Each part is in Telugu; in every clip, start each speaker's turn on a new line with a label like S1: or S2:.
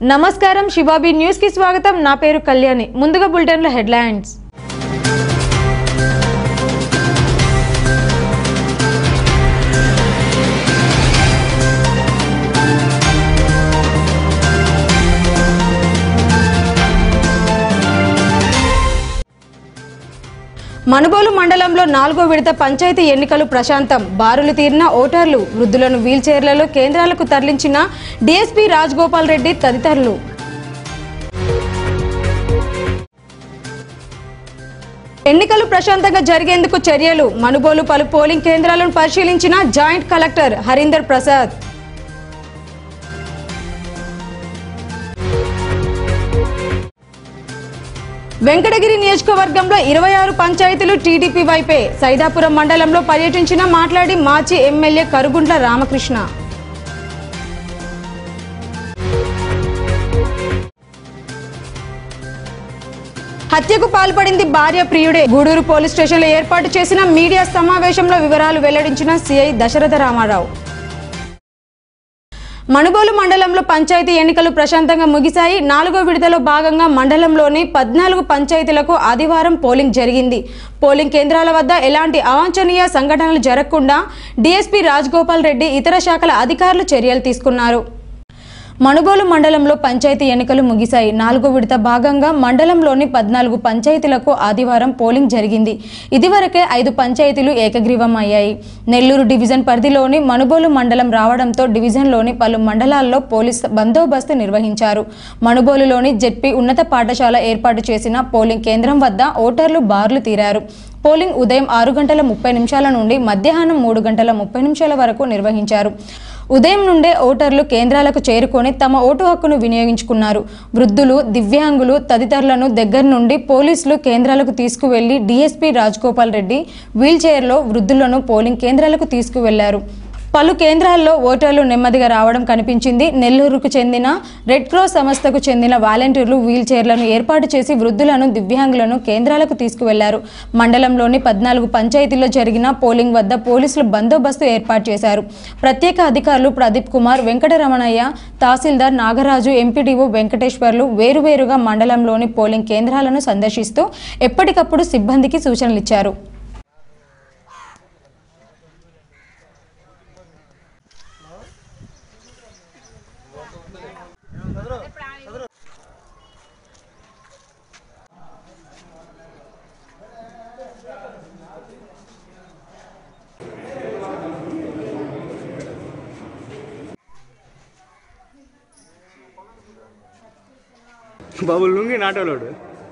S1: నమస్కారం శివాబి న్యూస్ కి స్వాగతం నా పేరు కళ్యాణి ముందుగా బులెటిన్లో హెడ్లైన్స్ మనుబోలు మండలంలో నాలుగో విడత పంచాయతీ ఎన్నికలు ప్రశాంతం బారులు తీరిన ఓటర్లు వృద్ధులను వీల్చైర్లలో కేంద్రాలకు తరలించిన డీఎస్పీ రాజగోపాల్ రెడ్డి తదితరులు ఎన్నికలు ప్రశాంతంగా జరిగేందుకు చర్యలు మనుబోలు పలు పోలింగ్ కేంద్రాలను పరిశీలించిన జాయింట్ కలెక్టర్ హరీందర్ ప్రసాద్ వెంకటగిరి నియోజకవర్గంలో ఇరవై ఆరు పంచాయతీలు టీడీపీ వైపే సైదాపురం మండలంలో పర్యటించిన మాట్లాడి మాజీ ఎమ్మెల్యే కరుగుంట్ల రామకృష్ణ హత్యకు పాల్పడింది భార్య ప్రియుడే గూడూరు పోలీస్ స్టేషన్లో ఏర్పాటు చేసిన మీడియా సమావేశంలో వివరాలు వెల్లడించిన సిఐ దశరథ రామారావు మణుబోలు మండలంలో పంచాయతీ ఎన్నికలు ప్రశాంతంగా ముగిశాయి నాలుగో విడతలో భాగంగా మండలంలోని పద్నాలుగు పంచాయతీలకు ఆదివారం పోలింగ్ జరిగింది పోలింగ్ కేంద్రాల వద్ద ఎలాంటి అవాంఛనీయ సంఘటనలు జరగకుండా డీఎస్పీ రాజగోపాల్ రెడ్డి ఇతర శాఖల అధికారులు చర్యలు తీసుకున్నారు మణుగోలు మండలంలో పంచాయతీ ఎన్నికలు ముగిశాయి నాలుగో విడత భాగంగా మండలంలోని పద్నాలుగు పంచాయతీలకు ఆదివారం పోలింగ్ జరిగింది ఇదివరకే ఐదు పంచాయతీలు ఏకగ్రీవం అయ్యాయి నెల్లూరు డివిజన్ పరిధిలోని మణుబోలు మండలం రావడంతో డివిజన్లోని పలు మండలాల్లో పోలీస్ బందోబస్తు నిర్వహించారు మణుబోలులోని జెడ్పీ ఉన్నత పాఠశాల ఏర్పాటు చేసిన పోలింగ్ కేంద్రం వద్ద ఓటర్లు బార్లు తీరారు పోలింగ్ ఉదయం ఆరు గంటల ముప్పై నిమిషాల నుండి మధ్యాహ్నం మూడు గంటల ముప్పై నిమిషాల వరకు నిర్వహించారు ఉదయం నుండే ఓటర్లు కేంద్రాలకు చేరుకొని తమ ఓటు హక్కును వినియోగించుకున్నారు వృద్ధులు దివ్యాంగులు తదితరులను దగ్గర నుండి పోలీసులు కేంద్రాలకు తీసుకువెళ్లి డీఎస్పీ రాజగోపాల్ రెడ్డి వీల్ చైర్లో వృద్ధులను పోలింగ్ కేంద్రాలకు తీసుకువెళ్లారు పలు కేంద్రాల్లో ఓటర్లు నెమ్మదిగా రావడం కనిపించింది నెల్లూరుకు చెందిన రెడ్ క్రాస్ సంస్థకు చెందిన వాలంటీర్లు వీల్ చైర్లను ఏర్పాటు చేసి వృద్ధులను దివ్యాంగులను కేంద్రాలకు తీసుకువెళ్లారు మండలంలోని పద్నాలుగు పంచాయతీల్లో జరిగిన పోలింగ్ వద్ద పోలీసులు బందోబస్తు ఏర్పాటు చేశారు ప్రత్యేక అధికారులు ప్రదీప్ కుమార్ వెంకటరమణయ్య తహసీల్దార్ నాగరాజు ఎంపీడీఓ వెంకటేశ్వర్లు వేరువేరుగా మండలంలోని పోలింగ్ కేంద్రాలను సందర్శిస్తూ ఎప్పటికప్పుడు సిబ్బందికి సూచనలు ఇచ్చారు
S2: బాబు లుంగి నాటోలోడు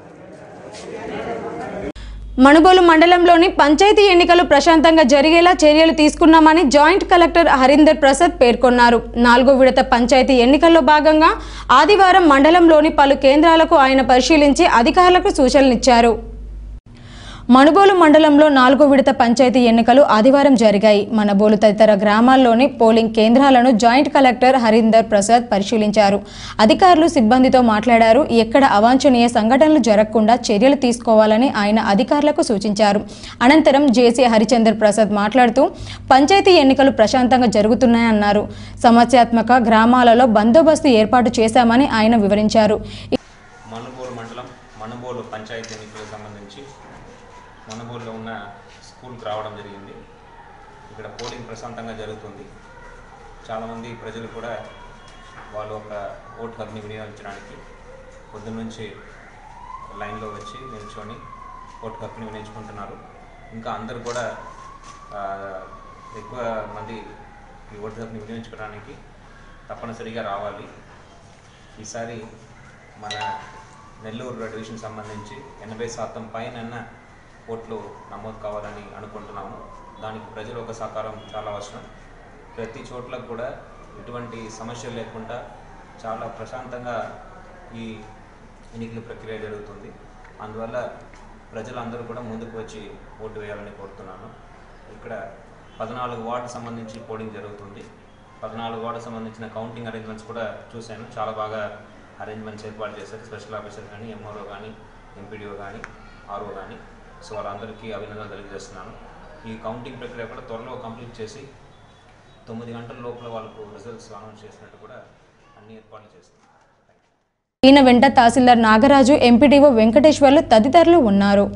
S1: మణుబోలు మండలంలోని పంచాయతీ ఎన్నికలు ప్రశాంతంగా జరిగేలా చర్యలు తీసుకున్నామని జాయింట్ కలెక్టర్ హరీందర్ ప్రసాద్ పేర్కొన్నారు నాలుగో విడత పంచాయతీ ఎన్నికల్లో భాగంగా ఆదివారం మండలంలోని పలు కేంద్రాలకు ఆయన పరిశీలించి అధికారులకు సూచనలిచ్చారు మణుబోలు మండలంలో నాలుగో విడత పంచాయతీ ఎన్నికలు ఆదివారం జరిగాయి మనబోలు తదితర గ్రామాల్లోని పోలింగ్ కేంద్రాలను జాయింట్ కలెక్టర్ హరీందర్ ప్రసాద్ పరిశీలించారు అధికారులు సిబ్బందితో మాట్లాడారు ఎక్కడ అవాంఛనీయ సంఘటనలు జరగకుండా చర్యలు తీసుకోవాలని ఆయన అధికారులకు సూచించారు అనంతరం జేసీ హరిచందర్ ప్రసాద్ మాట్లాడుతూ పంచాయతీ ఎన్నికలు ప్రశాంతంగా జరుగుతున్నాయన్నారు సమస్యాత్మక గ్రామాలలో బందోబస్తు ఏర్పాటు చేశామని ఆయన వివరించారు
S3: మనుబోలు మండలం మనుబోలు పంచాయతీ ఎన్నికలకు సంబంధించి మనుబోలులో ఉన్న స్కూల్కి రావడం జరిగింది ఇక్కడ పోలింగ్ ప్రశాంతంగా జరుగుతుంది చాలామంది ప్రజలు కూడా వాళ్ళు ఒక ఓటు హక్కుని వినియోగించడానికి పొద్దున్న నుంచి లైన్లో వచ్చి నిల్చొని ఓటు హక్కుని వినియోగించుకుంటున్నారు ఇంకా అందరూ కూడా ఆ, ఎక్కువ మంది ఈ ఓటు హక్కుని వినియోగించుకోవడానికి తప్పనిసరిగా రావాలి ఈసారి మన నెల్లూరు డివిజన్ సంబంధించి ఎనభై శాతం పైన ఓట్లు నమోదు కావాలని అనుకుంటున్నాము దానికి ప్రజల ఒక సహకారం చాలా అవసరం ప్రతి చోట్ల కూడా ఎటువంటి సమస్యలు లేకుండా చాలా ప్రశాంతంగా ఈ ఎన్నికల ప్రక్రియ జరుగుతుంది అందువల్ల ప్రజలందరూ కూడా ముందుకు వచ్చి ఓటు వేయాలని కోరుతున్నాను ఇక్కడ పద్నాలుగు వార్డు సంబంధించి పోలింగ్ జరుగుతుంది పద్నాలుగు వార్డు సంబంధించిన కౌంటింగ్ అరేంజ్మెంట్స్ కూడా చూశాను చాలా బాగా అరేంజ్మెంట్స్ ఏర్పాటు చేశారు స్పెషల్ ఆఫీసర్ కానీ ఎంఆర్ఓ కానీ ఎంపీడీఓ కానీ ఆర్ఓ కానీ సో వాళ్ళందరికీ అభినందనలు తెలియజేస్తున్నాను ఈ కౌంటింగ్ ప్రక్రియ కూడా త్వరలో కంప్లీట్ చేసి తొమ్మిది గంటల లోపల వాళ్ళకు రిజల్ట్స్ అనౌన్స్ చేసినట్టు కూడా అన్ని ఏర్పాట్లు చేస్తున్నాను థ్యాంక్ యూ
S1: ఈయన వెంట తహసీల్దార్ నాగరాజు ఎంపీడీఓ వెంకటేశ్వర్లు తదితరులు ఉన్నారు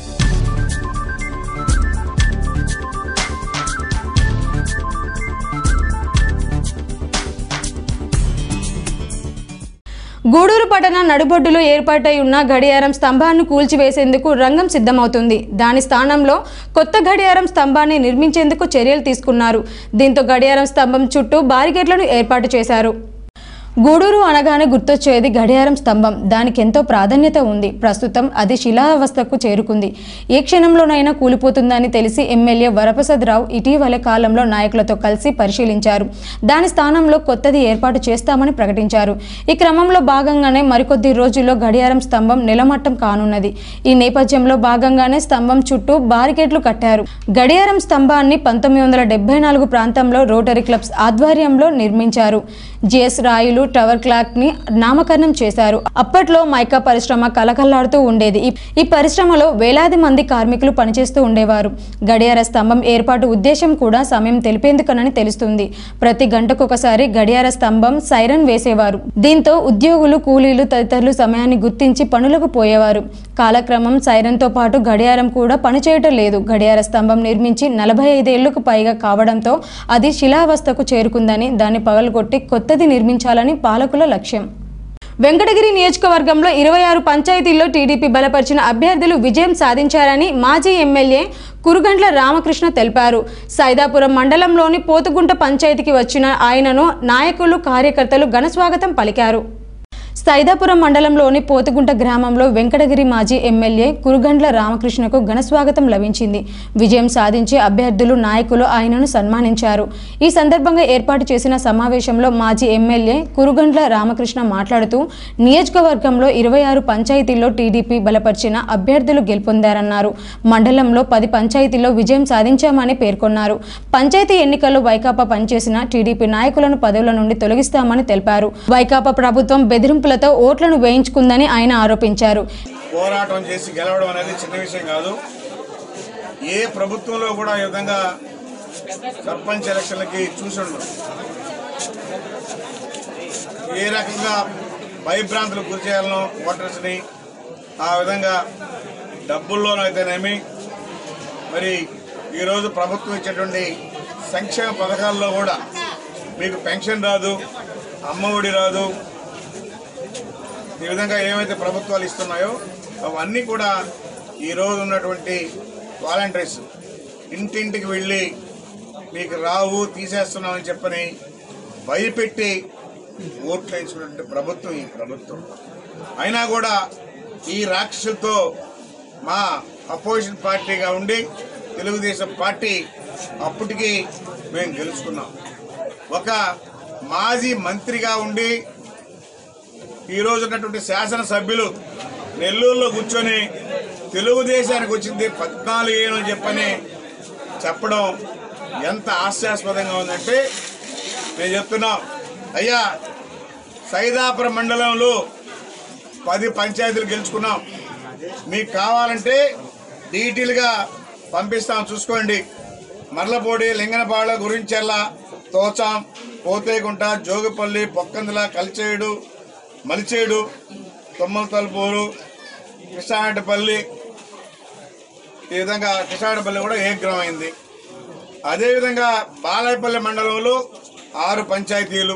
S1: గూడూరు పట్టణ నడుబొడ్డులో ఏర్పాటై ఉన్న గడియారం స్తంభాన్ని కూల్చివేసేందుకు రంగం సిద్ధమవుతుంది దాని స్థానంలో కొత్త గడియారం స్తంభాన్ని నిర్మించేందుకు చర్యలు తీసుకున్నారు దీంతో గడియారం స్తంభం చుట్టూ బారిగేట్లను ఏర్పాటు చేశారు గూడూరు అనగానే గుర్తొచ్చేది గడియారం స్తంభం దానికి ఎంతో ప్రాధాన్యత ఉంది ప్రస్తుతం అది శిలావస్థకు చేరుకుంది ఏ క్షణంలోనైనా కూలిపోతుందని తెలిసి ఎమ్మెల్యే వరప్రసాద్ రావు ఇటీవల కాలంలో నాయకులతో కలిసి పరిశీలించారు దాని స్థానంలో కొత్తది ఏర్పాటు చేస్తామని ప్రకటించారు ఈ క్రమంలో భాగంగానే మరికొద్ది రోజుల్లో గడియారం స్తంభం నిలమట్టం కానున్నది ఈ నేపథ్యంలో భాగంగానే స్తంభం చుట్టూ బారికేట్లు కట్టారు గడియారం స్తంభాన్ని పంతొమ్మిది వందల డెబ్బై నాలుగు ప్రాంతంలో రోటరీ క్లబ్స్ ఆధ్వర్యంలో నిర్మించారు జిఎస్ రాయులు టవర్ క్లాక్ ని నామకరణం చేశారు అప్పట్లో మైకా పరిశ్రమ కలకల్లాడుతూ ఉండేది ఈ- ఈ పరిశ్రమలో వేలాది మంది కార్మికులు పనిచేస్తూ ఉండేవారు గడియార స్తంభం ఏర్పాటు ఉద్దేశం కూడా సమయం తెలిపేందుకనని తెలుస్తుంది ప్రతి గంటకొకసారి గడియార స్తంభం సైరన్ వేసేవారు దీంతో ఉద్యోగులు కూలీలు తదితరులు సమయాన్ని గుర్తించి పనులకు పోయేవారు కాలక్రమం సైరన్తో పాటు గడియారం కూడా పనిచేయటం లేదు గడియార స్తంభం నిర్మించి నలభై ఐదేళ్లకు పైగా కావడంతో అది శిలావస్థకు చేరుకుందని దాన్ని పగలగొట్టి కొత్తది నిర్మించాలని పాలకుల లక్ష్యం వెంకటగిరి నియోజకవర్గంలో ఇరవై ఆరు పంచాయతీల్లో టీడీపీ బలపరిచిన అభ్యర్థులు విజయం సాధించారని మాజీ ఎమ్మెల్యే కురుగంట్ల రామకృష్ణ తెలిపారు సైదాపురం మండలంలోని పోతుగుంట పంచాయతీకి వచ్చిన ఆయనను నాయకులు కార్యకర్తలు ఘనస్వాగతం పలికారు సైదాపురం మండలంలోని పోతుగుంట గ్రామంలో వెంకటగిరి మాజీ ఎమ్మెల్యే కురుగండ్ల రామకృష్ణకు ఘనస్వాగతం లభించింది విజయం సాధించి అభ్యర్థులు నాయకులు ఆయనను సన్మానించారు ఈ సందర్భంగా ఏర్పాటు చేసిన సమావేశంలో మాజీ ఎమ్మెల్యే కురుగండ్ల రామకృష్ణ మాట్లాడుతూ నియోజకవర్గంలో ఇరవై ఆరు పంచాయతీల్లో టీడీపీ బలపరిచిన అభ్యర్థులు గెలుపొందారన్నారు మండలంలో పది పంచాయతీల్లో విజయం సాధించామని పేర్కొన్నారు పంచాయతీ ఎన్నికల్లో వైకాపా పనిచేసిన టీడీపీ నాయకులను పదవుల నుండి తొలగిస్తామని తెలిపారు వైకాపా ప్రభుత్వం బెదిరింపులతో ఓట్లను వేయించుకుందని ఆయన ఆరోపించారు
S4: పోరాటం చేసి గెలవడం అనేది చిన్న విషయం కాదు ఏ ప్రభుత్వంలో కూడా ఈ విధంగా సర్పంచ్ ఎలక్షన్లకి చూసి ఉండరు ఏ రకంగా భయభ్రాంతులకు గురి చేయాలనో ఓటర్స్ని ఆ విధంగా డబ్బుల్లోనైతేనేమి మరి ఈరోజు ప్రభుత్వం ఇచ్చేటువంటి సంక్షేమ పథకాల్లో కూడా మీకు పెన్షన్ రాదు అమ్మఒడి రాదు ఈ విధంగా ఏమైతే ప్రభుత్వాలు ఇస్తున్నాయో అవన్నీ కూడా ఈ రోజు ఉన్నటువంటి వాలంటీర్స్ ఇంటింటికి వెళ్ళి మీకు రావు తీసేస్తున్నామని చెప్పని భయపెట్టి ఓట్లు వేయించుకున్నటువంటి ప్రభుత్వం ఈ ప్రభుత్వం అయినా కూడా ఈ రాక్షసులతో మా అపోజిషన్ పార్టీగా ఉండి తెలుగుదేశం పార్టీ అప్పటికి మేము గెలుచుకున్నాం ఒక మాజీ మంత్రిగా ఉండి ఈ రోజు ఉన్నటువంటి శాసనసభ్యులు నెల్లూరులో కూర్చొని తెలుగుదేశానికి వచ్చింది పద్నాలుగు ఏళ్ళు అని చెప్పని చెప్పడం ఎంత హాస్యాస్పదంగా ఉందంటే మేము చెప్తున్నాం అయ్యా సైదాపురం మండలంలో పది పంచాయతీలు గెలుచుకున్నాం మీకు కావాలంటే డీటెయిల్గా పంపిస్తాం చూసుకోండి మర్లపూడి లింగనపాడ గురించెల్ల తోచాం పోతేగుంట జోగిపల్లి పొక్కందుల కలిచేడు మలిచేడు తొమ్మల తలుపూరు కృష్ణారెడ్డిపల్లి ఈ విధంగా కృష్ణారెడ్డిపల్లి కూడా ఏగ్రం అయింది అదేవిధంగా బాలాయపల్లి మండలంలో ఆరు పంచాయతీలు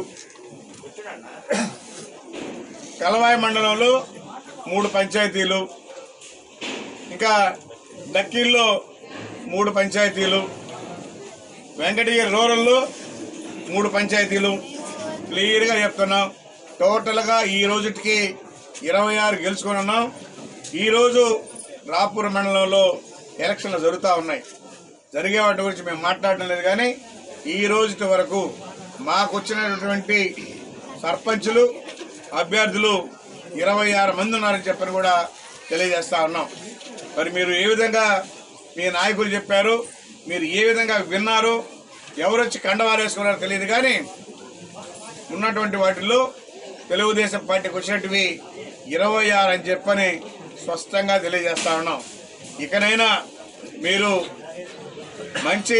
S4: కలవాయి మండలంలో మూడు పంచాయతీలు ఇంకా డక్కీల్లో మూడు పంచాయతీలు వెంకటగిరి రూరల్లో మూడు పంచాయతీలు క్లియర్గా చెప్తున్నాం టోటల్గా ఈ రోజుకి ఇరవై ఆరు గెలుచుకొని ఉన్నాం ఈరోజు రాపూర్ మండలంలో ఎలక్షన్లు జరుగుతూ ఉన్నాయి జరిగే వాటి గురించి మేము మాట్లాడడం లేదు కానీ ఈ రోజుటి వరకు మాకు వచ్చినటువంటి సర్పంచులు అభ్యర్థులు ఇరవై ఆరు మంది ఉన్నారని చెప్పని కూడా తెలియజేస్తా ఉన్నాం మరి మీరు ఏ విధంగా మీ నాయకులు చెప్పారు మీరు ఏ విధంగా విన్నారు ఎవరు వచ్చి కండవారేసుకున్నారో తెలియదు కానీ ఉన్నటువంటి వాటిల్లో తెలుగుదేశం పార్టీకి వచ్చినట్టువి ఇరవై ఆరు అని చెప్పని స్పష్టంగా తెలియజేస్తా ఉన్నాం ఇకనైనా మీరు మంచి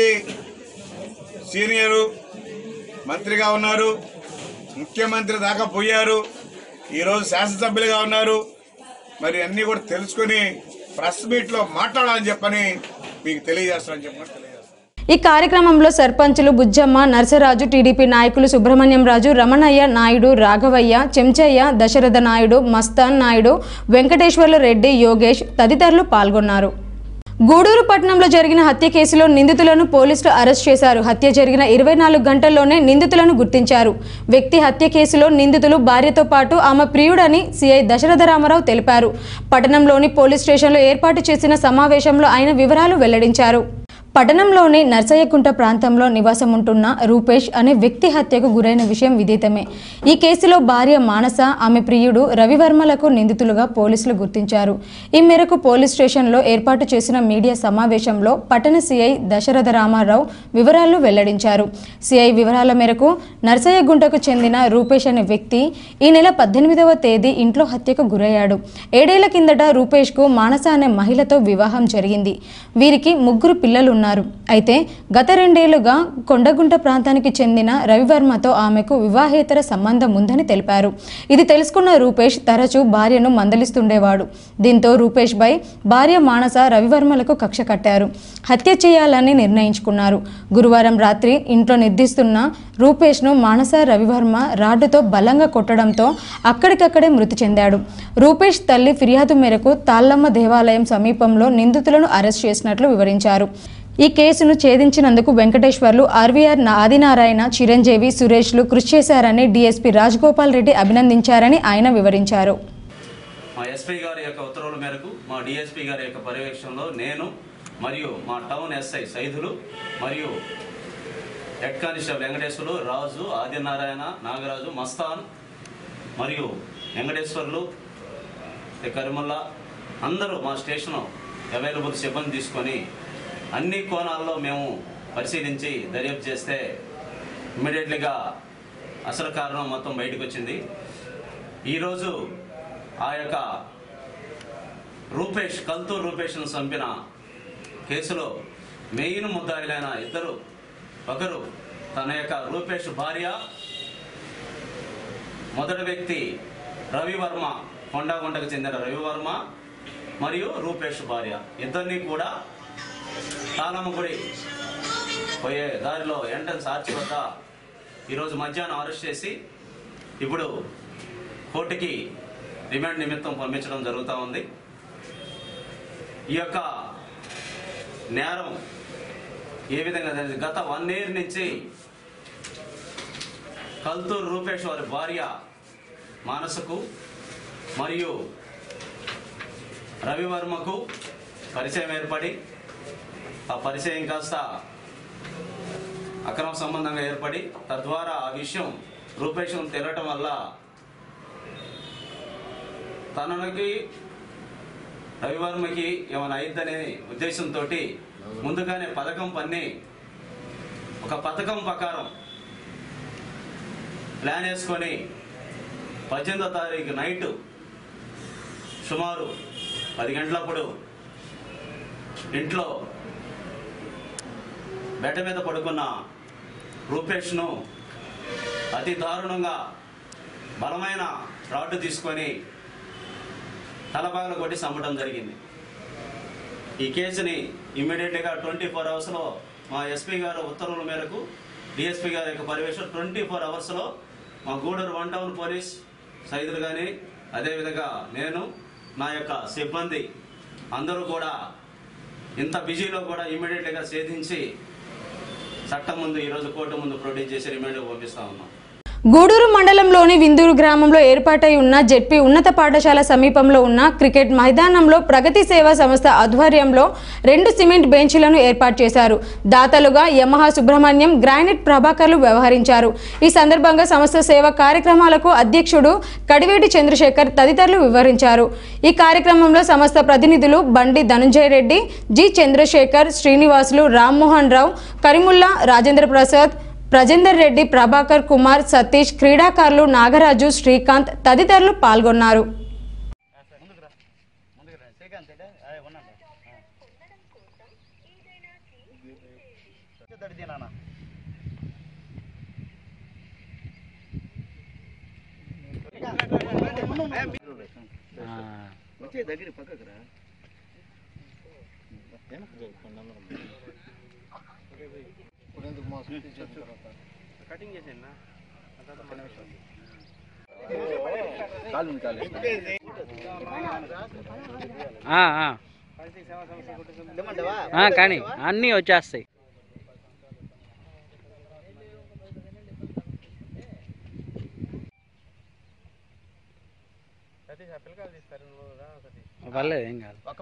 S4: సీనియరు మంత్రిగా ఉన్నారు ముఖ్యమంత్రి దాకా పోయారు ఈరోజు శాసనసభ్యులుగా ఉన్నారు మరి అన్ని కూడా తెలుసుకుని ప్రెస్ మీట్ లో మాట్లాడాలని చెప్పని మీకు తెలియజేస్తానని చెప్పని తెలియజేస్తాను
S1: ఈ కార్యక్రమంలో సర్పంచులు బుజ్జమ్మ నర్సరాజు టీడీపీ నాయకులు సుబ్రహ్మణ్యం రాజు రమణయ్య నాయుడు రాఘవయ్య చెంచయ్య దశరథ నాయుడు మస్తాన్ నాయుడు వెంకటేశ్వర్ల రెడ్డి యోగేష్ తదితరులు పాల్గొన్నారు గూడూరు పట్టణంలో జరిగిన హత్య కేసులో నిందితులను పోలీసులు అరెస్ట్ చేశారు హత్య జరిగిన ఇరవై నాలుగు గంటల్లోనే నిందితులను గుర్తించారు వ్యక్తి హత్య కేసులో నిందితులు భార్యతో పాటు ఆమె ప్రియుడని సిఐ దశరథ రామారావు తెలిపారు పట్టణంలోని పోలీస్ స్టేషన్లో ఏర్పాటు చేసిన సమావేశంలో ఆయన వివరాలు వెల్లడించారు పట్టణంలోని నర్సయ్యకుంట ప్రాంతంలో నివాసం ఉంటున్న రూపేష్ అనే వ్యక్తి హత్యకు గురైన విషయం విదితమే ఈ కేసులో భార్య మానస ఆమె ప్రియుడు రవివర్మలకు నిందితులుగా పోలీసులు గుర్తించారు ఈ మేరకు పోలీస్ స్టేషన్లో ఏర్పాటు చేసిన మీడియా సమావేశంలో పట్టణ సిఐ దశరథ రామారావు వివరాలు వెల్లడించారు సిఐ వివరాల మేరకు నర్సయ్యగుంటకు చెందిన రూపేష్ అనే వ్యక్తి ఈ నెల పద్దెనిమిదవ తేదీ ఇంట్లో హత్యకు గురయ్యాడు ఏడేళ్ల కిందట రూపేష్కు మానస అనే మహిళతో వివాహం జరిగింది వీరికి ముగ్గురు పిల్లలు ఉన్నారు అయితే గత రెండేళ్లుగా కొండగుంట ప్రాంతానికి చెందిన రవివర్మతో ఆమెకు వివాహేతర సంబంధం ఉందని తెలిపారు ఇది తెలుసుకున్న రూపేష్ తరచూ భార్యను మందలిస్తుండేవాడు దీంతో రూపేష్ పై భార్య మానస రవివర్మలకు కక్ష కట్టారు హత్య చేయాలని నిర్ణయించుకున్నారు గురువారం రాత్రి ఇంట్లో నిర్దిస్తున్న రూపేష్ను మానస రవివర్మ రాడ్డుతో బలంగా కొట్టడంతో అక్కడికక్కడే మృతి చెందాడు రూపేష్ తల్లి ఫిర్యాదు మేరకు తాళ్ళమ్మ దేవాలయం సమీపంలో నిందితులను అరెస్ట్ చేసినట్లు వివరించారు ఈ కేసును ఛేదించినందుకు వెంకటేశ్వర్లు ఆర్వీఆర్ ఆదినారాయణ చిరంజీవి సురేష్లు కృషి చేశారని డీఎస్పీ రాజగోపాల్ రెడ్డి అభినందించారని ఆయన వివరించారు
S5: మా ఎస్పీ గారి యొక్క ఉత్తర్వుల మేరకు మా డిఎస్పీ గారి యొక్క పర్యవేక్షణలో నేను మరియు మా టౌన్ ఎస్ఐ సైదులు మరియు హెడ్ కానిస్టేబుల్ వెంకటేశ్వర్లు రాజు ఆదినారాయణ నాగరాజు మస్తాన్ మరియు వెంకటేశ్వర్లు కరిమల్లా అందరూ మా స్టేషన్ అవైలబుల్ సిబ్బంది తీసుకొని అన్ని కోణాల్లో మేము పరిశీలించి దర్యాప్తు చేస్తే ఇమ్మీడియట్లీగా అసలు కారణం మొత్తం బయటకు వచ్చింది ఈరోజు ఆ యొక్క రూపేష్ కల్తూర్ రూపేష్ను చంపిన కేసులో మెయిన్ ముద్దాయిలైన ఇద్దరు ఒకరు తన యొక్క రూపేష్ భార్య మొదటి వ్యక్తి రవివర్మ కొండగుంటకు చెందిన రవివర్మ మరియు రూపేష్ భార్య ఇద్దరిని కూడా తాళమ్మగుడి పోయే దారిలో ఎంట్రన్స్ ఆర్చి వద్ద ఈరోజు మధ్యాహ్నం అరెస్ట్ చేసి ఇప్పుడు కోర్టుకి రిమాండ్ నిమిత్తం పంపించడం జరుగుతూ ఉంది ఈ యొక్క నేరం ఏ విధంగా జరిగింది గత వన్ ఇయర్ నుంచి కల్తూరు రూపేష్ వారి భార్య మానసకు మరియు రవివర్మకు పరిచయం ఏర్పడి ఆ పరిచయం కాస్త అక్రమ సంబంధంగా ఏర్పడి తద్వారా ఆ విషయం రూపేషం తెలియటం వల్ల తనకి రవివర్మకి ఏమైనా అయిద్దనే ఉద్దేశంతో ముందుగానే పథకం పన్ని ఒక పథకం ప్రకారం ప్లాన్ వేసుకొని పద్దెనిమిదో తారీఖు నైట్ సుమారు పది గంటలప్పుడు ఇంట్లో బెడ్ మీద పడుకున్న రూపేష్ను అతి దారుణంగా బలమైన రాడ్డు తీసుకొని తలపాగలు కొట్టి చంపడం జరిగింది ఈ కేసుని ఇమ్మీడియట్గా ట్వంటీ ఫోర్ అవర్స్లో మా ఎస్పీ గారు ఉత్తర్వుల మేరకు డిఎస్పీ గారి యొక్క పర్యవేక్షణ ట్వంటీ ఫోర్ అవర్స్లో మా Gudur one town police Saidulu కానీ అదేవిధంగా నేను నా యొక్క సిబ్బంది అందరూ కూడా ఇంత బిజీలో కూడా ఇమ్మీడియట్గా ఛేదించి చట్టం ముందు ఈరోజు కోర్టు ముందు ప్రొడ్యూస్ చేసి రిమాండ్ పంపిస్తా ఉన్నాం
S1: గూడూరు మండలంలోని విందూరు గ్రామంలో ఏర్పాటై ఉన్న జెడ్పీ ఉన్నత పాఠశాల సమీపంలో ఉన్న క్రికెట్ మైదానంలో ప్రగతి సేవా సంస్థ ఆధ్వర్యంలో రెండు సిమెంట్ బెంచీలను ఏర్పాటు చేశారు దాతలుగా యమహా సుబ్రహ్మణ్యం గ్రానైట్ ప్రభాకర్లు వ్యవహరించారు ఈ సందర్భంగా సంస్థ సేవా కార్యక్రమాలకు అధ్యక్షుడు కడివేటి చంద్రశేఖర్ తదితరులు వివరించారు ఈ కార్యక్రమంలో సంస్థ ప్రతినిధులు బండి ధనుంజయ రెడ్డి జి చంద్రశేఖర్ శ్రీనివాసులు రామ్మోహన్ రావు కరిముల్లా రాజేంద్ర ప్రసాద్ ప్రజేందర్ రెడ్డి ప్రభాకర్ కుమార్ సతీష్ క్రీడాకారులు నాగరాజు శ్రీకాంత్ తదితరులు పాల్గొన్నారు
S6: నాన్న ఆ, ఆ. ఆ, కానీ అన్నీ వచ్చేస్తాయి పర్లేదు ఏం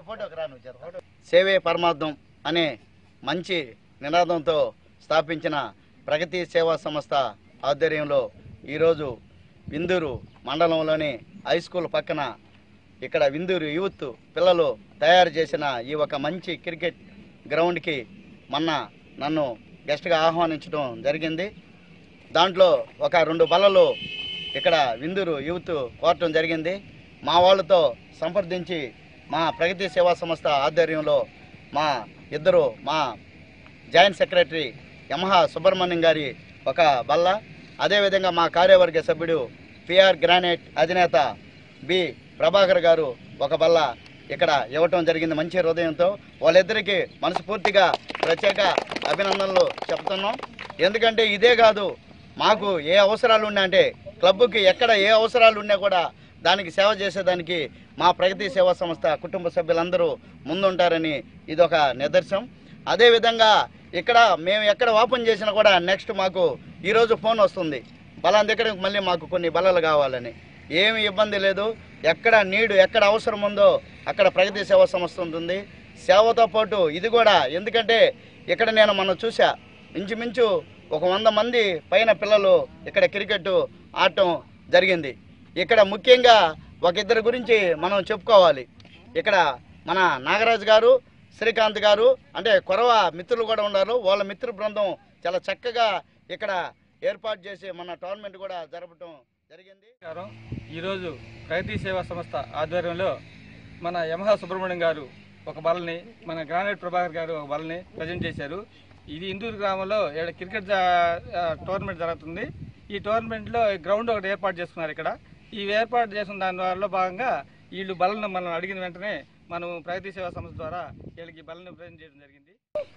S6: కాదు
S7: సేవే పరమార్థం అనే మంచి నినాదంతో స్థాపించిన ప్రగతి సేవా సంస్థ ఆధ్వర్యంలో ఈరోజు విందూరు మండలంలోని హై స్కూల్ పక్కన ఇక్కడ విందూరు యూత్ పిల్లలు తయారు చేసిన ఈ ఒక మంచి క్రికెట్ గ్రౌండ్కి మొన్న నన్ను గెస్ట్గా ఆహ్వానించడం జరిగింది దాంట్లో ఒక రెండు బల్లలు ఇక్కడ విందూరు యూత్ కోరటం జరిగింది మా వాళ్ళతో సంప్రదించి మా ప్రగతి సేవా సంస్థ ఆధ్వర్యంలో మా ఇద్దరు మా జాయింట్ సెక్రటరీ యమహా సుబ్రహ్మణ్యం గారి ఒక బల్ల అదేవిధంగా మా కార్యవర్గ సభ్యుడు పిఆర్ గ్రానైట్ అధినేత బి ప్రభాకర్ గారు ఒక బల్ల ఇక్కడ ఇవ్వటం జరిగింది మంచి హృదయంతో వాళ్ళిద్దరికీ మనస్ఫూర్తిగా ప్రత్యేక అభినందనలు చెప్తున్నాం ఎందుకంటే ఇదే కాదు మాకు ఏ అవసరాలు ఉన్నా అంటే క్లబ్కి ఎక్కడ ఏ అవసరాలు ఉన్నా కూడా దానికి సేవ చేసేదానికి మా ప్రగతి సేవా సంస్థ కుటుంబ సభ్యులందరూ ముందుంటారని ఇదొక నిదర్శనం అదేవిధంగా ఇక్కడ మేము ఎక్కడ ఓపెన్ చేసినా కూడా నెక్స్ట్ మాకు ఈరోజు ఫోన్ వస్తుంది బలాన్ దగ్గర మళ్ళీ మాకు కొన్ని బలాలు కావాలని ఏమి ఇబ్బంది లేదు ఎక్కడ నీడు ఎక్కడ అవసరం ఉందో అక్కడ ప్రగతి సేవా సంస్థ ఉంటుంది సేవతో పాటు ఇది కూడా ఎందుకంటే ఇక్కడ నేను మనం చూసా ఇంచుమించు ఒక వంద మంది పైన పిల్లలు ఇక్కడ క్రికెట్ ఆడటం జరిగింది ఇక్కడ ముఖ్యంగా ఒక ఇద్దరి గురించి మనం చెప్పుకోవాలి ఇక్కడ మన నాగరాజు గారు శ్రీకాంత్ గారు అంటే కొరవ మిత్రులు కూడా ఉన్నారు వాళ్ళ మిత్ర బృందం చాలా చక్కగా ఇక్కడ ఏర్పాటు చేసి మన టోర్నమెంట్ కూడా జరపడం జరిగింది
S2: నమస్కారం ఈరోజు ప్రగతి సేవా సంస్థ ఆధ్వర్యంలో మన యమహా సుబ్రహ్మణ్యం గారు ఒక బలని మన గ్రానైట్ ప్రభాకర్ గారు ఒక బలని ప్రజెంట్ చేశారు ఇది ఇందూరు గ్రామంలో ఈడ క్రికెట్ జా- ఆ, టోర్నమెంట్ జరుగుతుంది ఈ టోర్నమెంట్లో గ్రౌండ్ ఒకటి ఏర్పాటు చేసుకున్నారు ఇక్కడ ఈ ఏర్పాటు చేసిన దాని ద్వారా భాగంగా వీళ్ళు బలను మనం అడిగిన వెంటనే మనం ప్రగతి సేవా సంస్థ ద్వారా వీళ్ళకి ఈ బలను ప్రజెంట్ చేయడం జరిగింది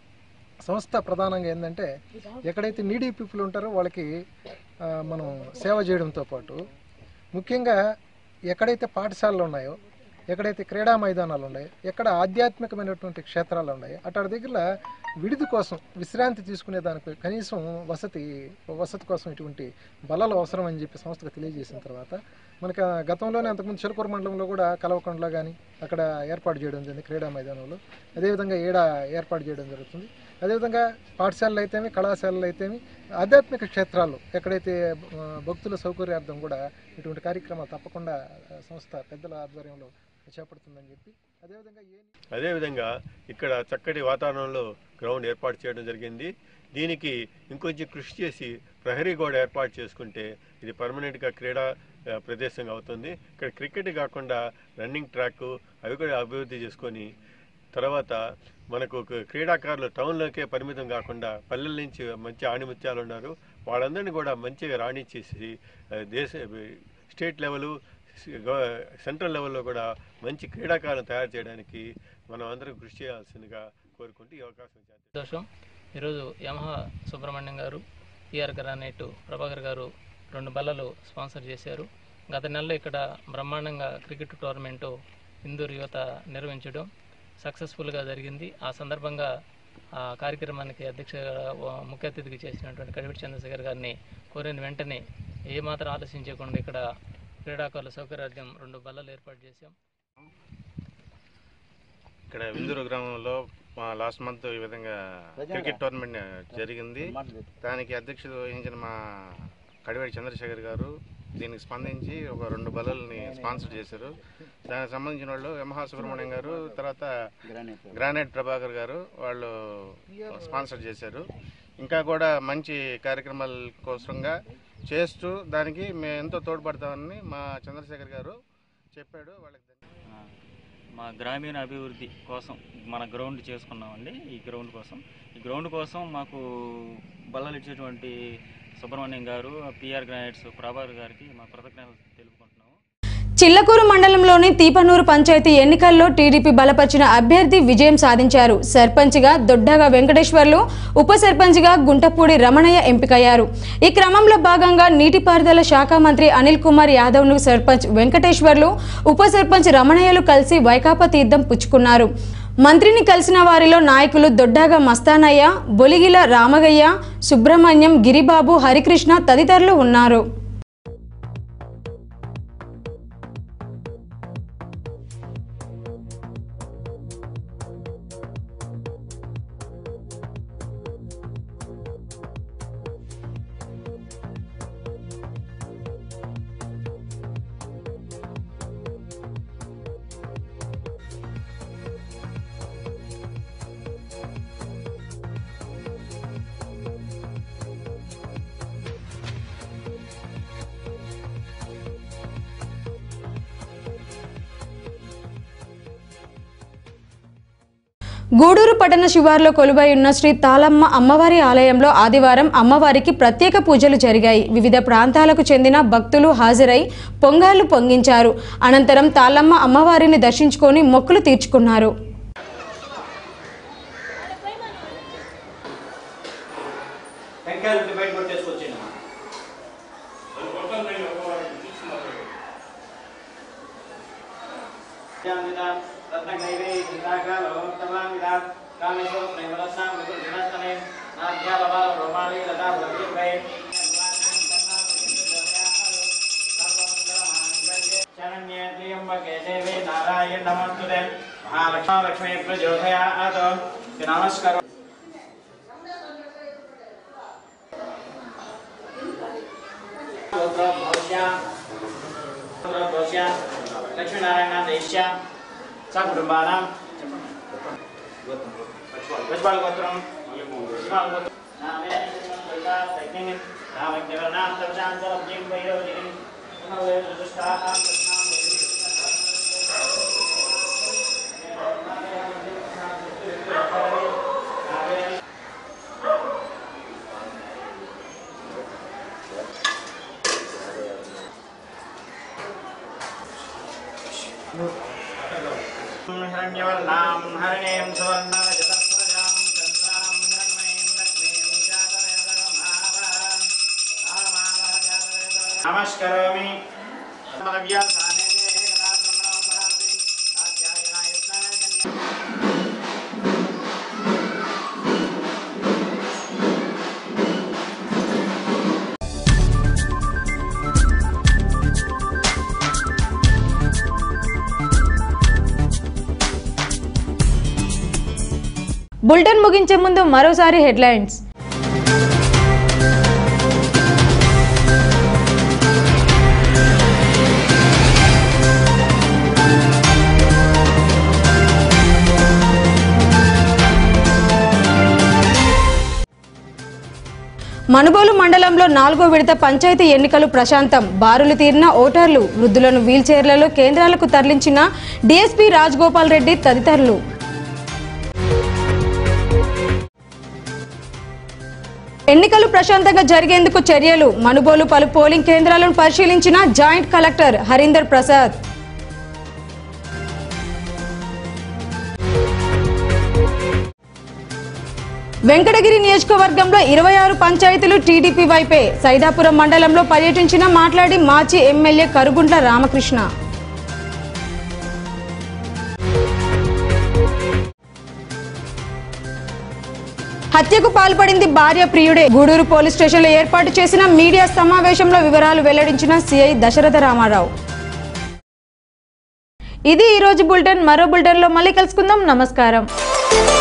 S8: సంస్థ ప్రధానంగా ఏంటంటే ఎక్కడైతే నీడీ పీపుల్ ఉంటారో వాళ్ళకి ఆ, మనం సేవ చేయడంతో పాటు ముఖ్యంగా ఎక్కడైతే పాఠశాలలు ఉన్నాయో ఎక్కడైతే క్రీడా మైదానాలు ఉన్నాయో ఎక్కడ ఆధ్యాత్మికమైనటువంటి క్షేత్రాలు ఉన్నాయో అటు దగ్గర విడిది కోసం విశ్రాంతి తీసుకునే దానికి కనీసం వసతి వసతి కోసం ఇటువంటి బలాలు అవసరం అని చెప్పి సంస్థకు తెలియజేసిన తర్వాత మనకి ఆ గతంలోనే అంతకుముందు చిలుకూరు మండలంలో కూడా కలవకొండలో కానీ అక్కడ ఏర్పాటు చేయడం జరిగింది క్రీడా మైదానంలో అదేవిధంగా ఏడ ఏర్పాటు చేయడం జరుగుతుంది అదేవిధంగా పాఠశాలలు అయితేమి కళాశాలలు అయితేమి ఆధ్యాత్మిక క్షేత్రాలు ఎక్కడైతే ఆ, భక్తుల సౌకర్యార్థం కూడా ఇటువంటి కార్యక్రమాలు తప్పకుండా ఆ, సంస్థ పెద్దల ఆధ్వర్యంలో చేపడుతుందని చెప్పి అదేవిధంగా ఏ
S9: అదేవిధంగా ఇక్కడ చక్కటి వాతావరణంలో గ్రౌండ్ ఏర్పాటు చేయడం జరిగింది దీనికి ఇంకొంచెం కృషి చేసి ప్రహరీ గోడ ఏర్పాటు చేసుకుంటే ఇది పర్మనెంట్గా క్రీడా ఆ, ప్రదేశంగా అవుతుంది ఇక్కడ క్రికెట్ కాకుండా రన్నింగ్ ట్రాక్ అవి కూడా అభివృద్ధి చేసుకొని తర్వాత మనకు ఒక క్రీడాకారులు టౌన్లోకే పరిమితం కాకుండా పల్లెల నుంచి మంచి ఆణిముత్యాలు ఉన్నారు వాళ్ళందరినీ కూడా మంచిగా రాణించేసి ఆ, దేశ స్టేట్ లెవెల్ సెంట్రల్ లెవెల్లో కూడా మంచి క్రీడాకారులను తయారు చేయడానికి మనం అందరం కృషి చేయాల్సిందిగా కోరుకుంటూ ఈ అవకాశం ఇచ్చారు
S10: సంతోషం ఈరోజు యమహా సుబ్రహ్మణ్యం గారు పిఆర్ గ్రానైట్ ప్రభాకర్ గారు రెండు బల్లలు స్పాన్సర్ చేశారు గత నెలలో ఇక్కడ బ్రహ్మాండంగా క్రికెట్ టోర్నమెంటు ఇందూరు యువత నిర్వహించడం సక్సెస్ఫుల్గా జరిగింది ఆ సందర్భంగా ఆ కార్యక్రమానికి అధ్యక్ష ముఖ్య అతిథికి చేసినటువంటి కడివిటి చంద్రశేఖర్ గారిని కోరిన వెంటనే ఏమాత్రం ఆలోచించకుండా ఇక్కడ క్రీడాకారుల సౌకర్యార్థం రెండు బల్లలు ఏర్పాటు చేశాం
S11: ఇక్కడ విందూరు గ్రామంలో మా లాస్ట్ మంత్ ఈ విధంగా క్రికెట్ టోర్నమెంట్ జరిగింది దానికి అధ్యక్షత వహించిన మా కడివేడి చంద్రశేఖర్ గారు దీనికి స్పందించి ఒక రెండు బల్లల్ని స్పాన్సర్ చేశారు దానికి సంబంధించిన వాళ్ళు యమహా సుబ్రహ్మణ్యం గారు తర్వాత గ్రానైట్ ప్రభాకర్ గారు వాళ్ళు స్పాన్సర్ చేశారు ఇంకా కూడా మంచి కార్యక్రమాల కోసంగా చేస్తూ దానికి మేము ఎంతో తోడ్పడతామని మా చంద్రశేఖర్ గారు చెప్పాడు వాళ్ళకి
S12: మా గ్రామీణ అభివృద్ధి కోసం మన గ్రౌండ్ చేసుకున్నామండి ఈ గ్రౌండ్ కోసం ఈ గ్రౌండ్ కోసం మాకు బల్లలు ఇచ్చేటువంటి సుబ్రహ్మణ్యం గారు పిఆర్ గ్రానైట్స్ ప్రభాకర్ గారికి మా కృతజ్ఞతలు తెలుపుకుంటున్నాము
S1: చిల్లకూరు మండలంలోని తీపనూరు పంచాయతీ ఎన్నికల్లో టీడీపీ బలపరిచిన అభ్యర్థి విజయం సాధించారు సర్పంచ్గా దొడ్డగా వెంకటేశ్వర్లు ఉప సర్పంచ్గా గుంటపూడి రమణయ్య ఎంపికయ్యారు ఈ క్రమంలో భాగంగా నీటిపారుదల శాఖ మంత్రి అనిల్ కుమార్ యాదవ్ను సర్పంచ్ వెంకటేశ్వర్లు ఉప సర్పంచ్ రమణయ్యలు కలిసి వైకాపా తీర్థం పుచ్చుకున్నారు మంత్రిని కలిసిన వారిలో నాయకులు దొడ్డాగా మస్తానయ్య బొలిగిల రామగయ్య సుబ్రహ్మణ్యం గిరిబాబు హరికృష్ణ తదితరులు ఉన్నారు గూడూరు పట్టణ శివార్లో కొలువై ఉన్న శ్రీ తాళమ్మ అమ్మవారి ఆలయంలో ఆదివారం అమ్మవారికి ప్రత్యేక పూజలు జరిగాయి వివిధ ప్రాంతాలకు చెందిన భక్తులు హాజరై పొంగాళ్లు పొంగించారు అనంతరం తాళమ్మ అమ్మవారిని దర్శించుకొని మొక్కులు తీర్చుకున్నారు
S5: టెంకాయలు బయట కొట్టేసుకొచ్చింది మహాలక్ష్మీ ప్రచోదయాత్ నమస్కారం లక్ష్మీనారాయణ దేశ్య స కుటుంబానాం వజ్వాల గోత్రం వజ్వాల గోత్రం నామే సైకింగ్ రామజ్ఞవర్ణాం సర్వశాంతరబ్జిం వైరవజిం పునర్వేదుష్టాం హిరణ్యవర్ణాం హరిణీం సువర్ణరజతస్వజాం చంద్రాం హిరణ్మయీం లక్ష్మీం జాతవేదమావహం నమస్కరోమి వ్యాసానే
S1: బులెటిన్ ముగించే ముందు మరోసారి హెడ్లైన్స్ మనుబోలు మండలంలో నాలుగో విడత పంచాయతీ ఎన్నికలు ప్రశాంతం బారులు తీరిన ఓటర్లు వృద్ధులను వీల్చైర్లలో కేంద్రాలకు తరలించిన డీఎస్పీ రాజగోపాల్ రెడ్డి తదితరులు ఎన్నికలు ప్రశాంతంగా జరిగేందుకు చర్యలు మనుబోలు పలు పోలింగ్ కేంద్రాలను పరిశీలించిన జాయింట్ కలెక్టర్ హరీందర్ ప్రసాద్ వెంకటగిరి నియోజకవర్గంలో ఇరవై ఆరు పంచాయతీలు టీడీపీ వైపే సైదాపురం మండలంలో పర్యటించిన మాట్లాడి మాజీ ఎమ్మెల్యే కరుగుంట్ల రామకృష్ణ హత్యకు పాల్పడింది భార్య ప్రియుడే గూడూరు పోలీస్ స్టేషన్లో ఏర్పాటు చేసిన మీడియా సమావేశంలో వివరాలు వెల్లడించిన సిఐ దశరథ రామారావు ఇది ఈ రోజు బులెటిన్ మరో బులెటిన్లో మళ్ళీ కలుసుకుందాం నమస్కారం